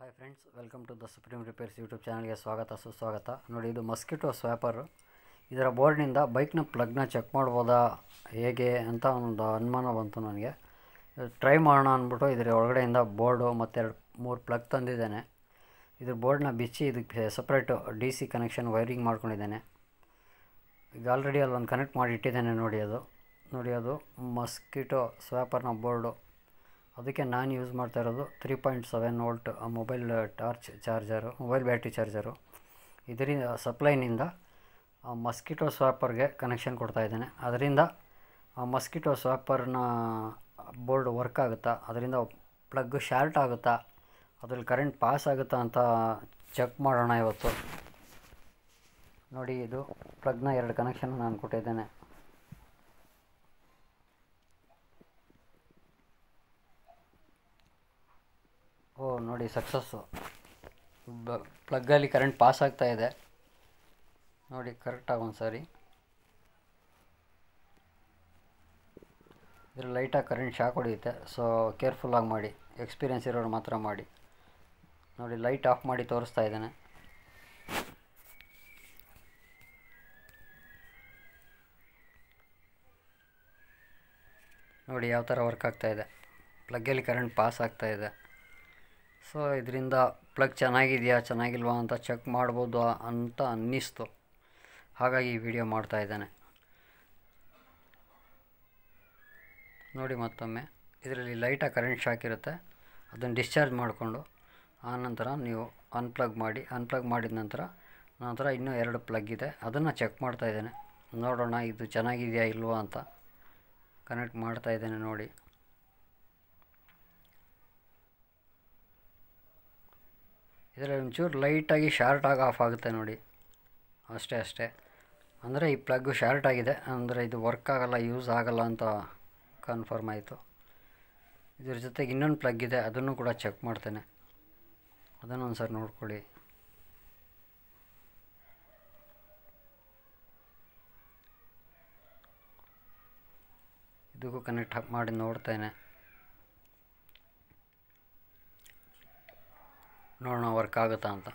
hi friends welcome to the supreme repairs YouTube ಚಾನಲ್ಗೆ ಸ್ವಾಗತ ಸುಸ್ವಾಗತ ನೋಡಿ ಇದು ಮಸ್ಕಿಟೋ ಸ್ವ್ಯಾಪರು ಇದರ ಬೋರ್ಡ್ನಿಂದ ಬೈಕ್ನ ಪ್ಲಗ್ನ ಚೆಕ್ ಮಾಡ್ಬೋದಾ ಹೇಗೆ ಅಂತ ಒಂದು ಅನುಮಾನ ಬಂತು ನನಗೆ ಟ್ರೈ ಮಾಡೋಣ ಅಂದ್ಬಿಟ್ಟು ಇದರ ಒಳಗಡೆಯಿಂದ ಬೋರ್ಡು ಮತ್ತು ಎರಡು ಮೂರು ಪ್ಲಗ್ ತಂದಿದ್ದೇನೆ ಇದ್ರ ಬೋರ್ಡ್ನ ಬಿಚ್ಚಿ ಇದಕ್ಕೆ separate D C connection wiring ಮಾಡ್ಕೊಂಡಿದ್ದೇನೆ ಈಗ ಆಲ್ರೆಡಿ ಅಲ್ಲೊಂದು ಕನೆಕ್ಟ್ ಮಾಡಿ ಇಟ್ಟಿದ್ದೇನೆ ನೋಡಿ ಅದು ನೋಡಿ ಅದು ಮಸ್ಕಿಟೋ ಸ್ವ್ಯಾಪರ್ನ ಬೋರ್ಡು ಅದಕ್ಕೆ ನಾನು ಯೂಸ್ ಮಾಡ್ತಾ ಇರೋದು three point seven volt mobile torch charger mobile battery charger ಇದರಿಂದ ಸಪ್ಲೈನಿಂದ ಮಸ್ಕಿಟೋ ಸ್ವಾಪರ್ಗೆ ಕನೆಕ್ಷನ್ ಕೊಡ್ತಾ ಇದ್ದೇನೆ ಅದರಿಂದ ಆ ಮಸ್ಕಿಟೋ ಸ್ವಾಪರ್ನ ಬೋರ್ಡ್ ವರ್ಕ್ ಆಗುತ್ತಾ ಅದರಿಂದ ಪ್ಲಗ್ ಶಾರ್ಟ್ ಆಗುತ್ತಾ ಅದ್ರಲ್ಲಿ ಕರೆಂಟ್ ಪಾಸ್ ಆಗುತ್ತಾ ಅಂತ ಚೆಕ್ ಮಾಡೋಣ ಇವತ್ತು ನೋಡಿ ಇದು ಪ್ಲಗ್ನ ಎರಡು ಕನೆಕ್ಷನ್ ನಾನು ಕೊಟ್ಟಿದ್ದೇನೆ ಓ ನೋಡಿ ಸಕ್ಸಸ್ಸು ಬ ಪ್ಲಗ್ಗಲ್ಲಿ ಕರೆಂಟ್ ಪಾಸ್ ಆಗ್ತಾ ಇದೆ ನೋಡಿ ಕರೆಕ್ಟಾಗಿ ಒಂದು ಸಾರಿ ಇದ್ರ ಲೈಟಾಗಿ ಕರೆಂಟ್ ಶಾಕ್ ಹೊಡೆಯುತ್ತೆ ಸೊ ಕೇರ್ಫುಲ್ಲಾಗಿ ಮಾಡಿ ಎಕ್ಸ್ಪೀರಿಯೆನ್ಸ್ ಇರೋರು ಮಾತ್ರ ಮಾಡಿ ನೋಡಿ ಲೈಟ್ ಆಫ್ ಮಾಡಿ ತೋರಿಸ್ತಾ ಇದ್ದೇನೆ ನೋಡಿ ಯಾವ ಥರ ವರ್ಕ್ ಆಗ್ತಾ ಇದೆ ಪ್ಲಗ್ಗಲ್ಲಿ ಕರೆಂಟ್ ಪಾಸ್ ಆಗ್ತಾ ಇದೆ ಸೊ ಇದರಿಂದ ಪ್ಲಗ್ ಚೆನ್ನಾಗಿದೆಯಾ ಚೆನ್ನಾಗಿಲ್ವಾ ಅಂತ ಚೆಕ್ ಮಾಡ್ಬೋದು ಅಂತ ಅನ್ನಿಸ್ತು ಹಾಗಾಗಿ ಈ ವಿಡಿಯೋ ಮಾಡ್ತಾ ಇದ್ದೇನೆ ನೋಡಿ ಮತ್ತೊಮ್ಮೆ ಇದರಲ್ಲಿ ಲೈಟಾಗಿ ಕರೆಂಟ್ ಶಾಕ್ ಇರುತ್ತೆ ಅದನ್ನು ಡಿಸ್ಚಾರ್ಜ್ ಮಾಡಿಕೊಂಡು ಆನಂತರ ನೀವು ಅನ್ಪ್ಲಗ್ ಮಾಡಿ ಅನ್ಪ್ಲಗ್ ಮಾಡಿದ ನಂತರ ನಂತರ ಇನ್ನೂ ಎರಡು ಪ್ಲಗ್ ಇದೆ ಅದನ್ನು ಚೆಕ್ ಮಾಡ್ತಾ ಇದ್ದೇನೆ ನೋಡೋಣ ಇದು ಚೆನ್ನಾಗಿದೆಯಾ ಇಲ್ವಾ ಅಂತ ಕನೆಕ್ಟ್ ಮಾಡ್ತಾ ಇದ್ದೇನೆ ನೋಡಿ ಇದರಲ್ಲಿ ಒಂಚೂರು ಲೈಟಾಗಿ ಶಾರ್ಟ್ ಆಗಿ ಆಫ್ ಆಗುತ್ತೆ ನೋಡಿ ಅಷ್ಟೇ ಅಷ್ಟೇ ಅಂದರೆ ಈ ಪ್ಲಗ್ಗು ಶಾರ್ಟ್ ಆಗಿದೆ ಅಂದರೆ ಇದು ವರ್ಕ್ ಆಗಲ್ಲ ಯೂಸ್ ಆಗಲ್ಲ ಅಂತ ಕನ್ಫರ್ಮ್ ಆಯಿತು ಇದ್ರ ಜೊತೆಗೆ ಇನ್ನೊಂದು ಪ್ಲಗ್ ಇದೆ ಅದನ್ನು ಕೂಡ ಚೆಕ್ ಮಾಡ್ತೇನೆ ಅದನ್ನು ಒಂದು ಸರಿ ನೋಡ್ಕೊಳ್ಳಿ ಇದಕ್ಕೂ ಕನೆಕ್ಟ್ ಮಾಡಿ ನೋಡ್ತೇನೆ ನೋಡೋಣ ವರ್ಕ್ ಆಗುತ್ತಾ ಅಂತ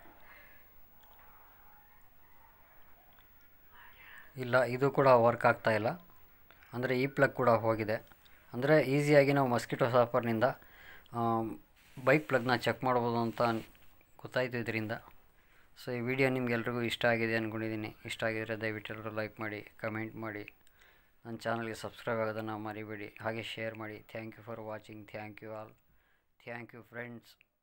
ಇಲ್ಲ ಇದು ಕೂಡ ವರ್ಕ್ ಆಗ್ತಾ ಇಲ್ಲ ಅಂದರೆ ಈ ಪ್ಲಗ್ ಕೂಡ ಹೋಗಿದೆ ಅಂದರೆ ಈಸಿಯಾಗಿ ನಾವು ಮಸ್ಕಿಟೋ ಸಾಫರ್ನಿಂದ ಬೈಕ್ ಪ್ಲಗ್ನ ಚೆಕ್ ಮಾಡ್ಬೋದು ಅಂತ ಗೊತ್ತಾಯಿತು ಇದರಿಂದ ಸೊ ಈ ವಿಡಿಯೋ ನಿಮ್ಗೆಲ್ರಿಗೂ ಇಷ್ಟ ಆಗಿದೆ ಅಂದ್ಕೊಂಡಿದ್ದೀನಿ ಇಷ್ಟ ಆಗಿದರೆ ದಯವಿಟ್ಟು ಎಲ್ಲರೂ ಲೈಕ್ ಮಾಡಿ ಕಮೆಂಟ್ ಮಾಡಿ ನನ್ನ ಚಾನಲ್ಗೆ ಸಬ್ಸ್ಕ್ರೈಬ್ ಆಗೋದನ್ನು ಮರಿಬೇಡಿ ಹಾಗೆ ಶೇರ್ ಮಾಡಿ thank you for watching thank you all thank you friends